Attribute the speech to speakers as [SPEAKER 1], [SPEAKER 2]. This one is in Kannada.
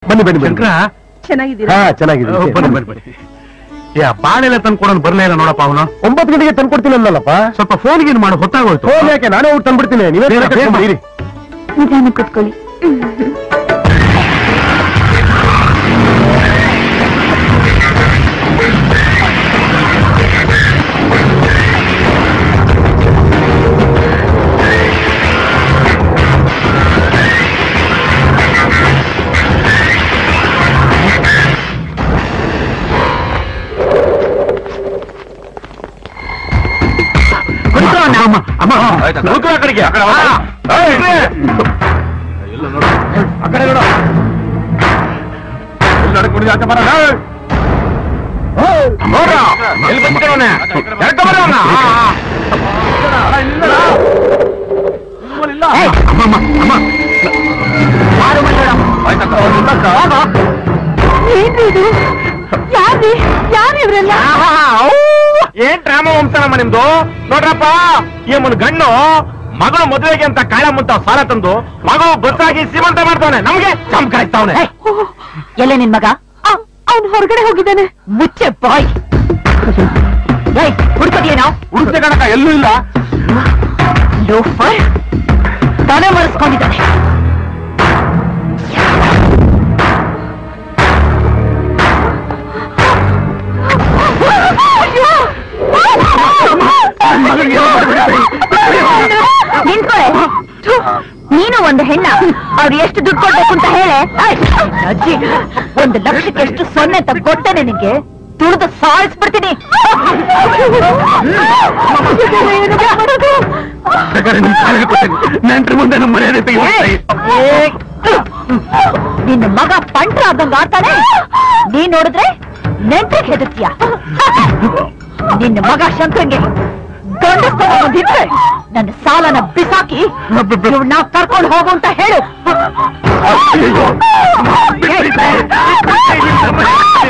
[SPEAKER 1] ಬನ್ನಿ ಬನ್ನಿ ಬನ್ನಿ
[SPEAKER 2] ಶಂಕರ
[SPEAKER 3] ಚೆನ್ನಾಗಿದ್ದೀರಾ
[SPEAKER 1] ಹಾ ಚೆನ್ನಾಗಿದೆ
[SPEAKER 2] ಬನ್ನಿ ಬನ್ನಿ ಬನ್ನಿ ಯಾ ಬಾಳೆಲ್ಲ ತಂದ್ಕೊಡೋನ್ ಬರ್ಲೇ ಇಲ್ಲ ನೋಡಪ್ಪ ಅವನು
[SPEAKER 1] ಒಂಬತ್ತು ಗಂಟೆಗೆ ತಂದ್ಕೊಡ್ತೀನಿ ಅನ್ನಲ್ಲಪ್ಪ
[SPEAKER 2] ಸ್ವಲ್ಪ ಫೋನ್ ಗೀನ್ ಮಾಡಿ ಹೊತ್ತಾಗೋಯ್ತು
[SPEAKER 1] ಫೋನ್ ಯಾಕೆ ನಾನೇ ಊಟ ತಂದ್ಬಿಡ್ತೀನಿ ನೀವೇ
[SPEAKER 2] ಬೇಡ,
[SPEAKER 1] ತಲೆ ಕೆಡ್ಸ್ಕೊಂಡ್
[SPEAKER 2] ಬೇಡ.
[SPEAKER 1] ಇರಿ.
[SPEAKER 3] ನಿಧಾನ ಕೂತ್ಕೊಳ್ಳಿ
[SPEAKER 2] ಕುಡಿಸು ಅಣ್ಣ, ಅಮ್ಮ ಅಮ್ಮ ಕೂತ್ಕೊ ಆ ಕಡೆಗೆ. ಆ, ಏಯ್,
[SPEAKER 1] ಆ ಕಡೆ ನೋಡು
[SPEAKER 2] ಎಲ್ಲರೂ ಕುಡಿದು ಆಚೆ ಬರೋಣ. ನೋಡ್ರ, ಎಲ್ಲಿ ಬಂದ್ಬಿಟ್ಟವ್ನೆ? ಎಳ್ಕೊಂಬರ್ರಿ ಅವ್ನ. ಆ, ಆ. ಏಯ್, ಅಮ್ಮ, ಅಮ್ಮ, ಅಮ್ಮ.
[SPEAKER 3] ಏನ್ರಿ ಇದು ಯಾರ್ರಿ ಯಾರು ಇವ್ರೆಲ್ಲ
[SPEAKER 2] ಆಹಾ, ಔ! ಏನ್ ಡ್ರಾಮಾ ವಂಶನಮ್ಮ ನಿಮ್ದು ನೋಡ್ರಪ್ಪ ಈ ಮುನ್ ಗಣ್ಣು ಮಗಳು ಮದುವೆಗೆ ಅಂತ ಕಾಳ ಮುಂತ ಸಾಲ ತಂದು ಮಗು ಬಸ್ಸಾಗಿ ಸೀಮಂತ ಮಾಡ್ತಾವನೆ ನಮ್ಗೆ ಚಮಕಾಯ್ತಾವನೆ
[SPEAKER 3] ಎಲ್ಲ ನಿನ್ ಮಗ ಅವ್ನು ಹೊರಗಡೆ ಹೋಗಿದ್ದಾನೆ ಮುಚ್ಚೆ ಬಾಯ್ ಏಯ್ ಹುಡ್ಕೋದೇನೋ
[SPEAKER 2] ಹುಡುಕ್ತೆ ಕಣಕ ಎಲ್ಲೂ ಇಲ್ಲ
[SPEAKER 3] ಲೋಫರ್ ತಲೆ ಮರೆಸ್ಕೊಂಡಿದ್ದಾನೆ ನಿಂತ್ಕೊಳ್ಳೆ ಥು, ನೀನು ಒಂದು ಹೆಣ್ಣ ಅವ್ರು ಎಷ್ಟು ದುಡ್ಡು ಕೊಡ್ಬೇಕು ಅಂತ ಹೇಳೆ ಅಜ್ಜಿ ಒಂದು ಲಕ್ಷಕ್ಕೆ ಎಷ್ಟು ಸೊನ್ನೆ ಅಂತ ಕೊಟ್ಟೇನೆ ನಿನ್ಗೆ ತುಳಿದು ಸಾಯಿಸ್ಬಿಡ್ತೀನಿ
[SPEAKER 2] ಬೇಕಾದ್ರೆ ನಿಮ್ ಕಾಲಿಗೆ ಕೊಡ್ತೇನೆ ನೆಂಟ್ರ ಮುಂದೆ ನಮ್ಮ ಮರ್ಯಾದೆ ತೆಗಿತಾರೆ
[SPEAKER 3] ಏಯ್! ನಿನ್ನ ಮಗ ಪಂಟ್ರ ಆದಂಗ ಆಡ್ತಾನೆ ನೀ ನೋಡಿದ್ರೆ ನೆಂಟ್ರಿಗೆ ಹೆದರ್ತೀಯ ನಿನ್ನ ಮಗ ಶಂಕರಂಗೆ ಗಂಡಸ್ತನ ಬಂದಿದ್ರೆ ನನ್ನ ಸಾಲನ ಬಿಸಾಕಿ ನಾ ಕರ್ಕೊಂಡು ಹೋಗು ಅಂತ ಹೇಳು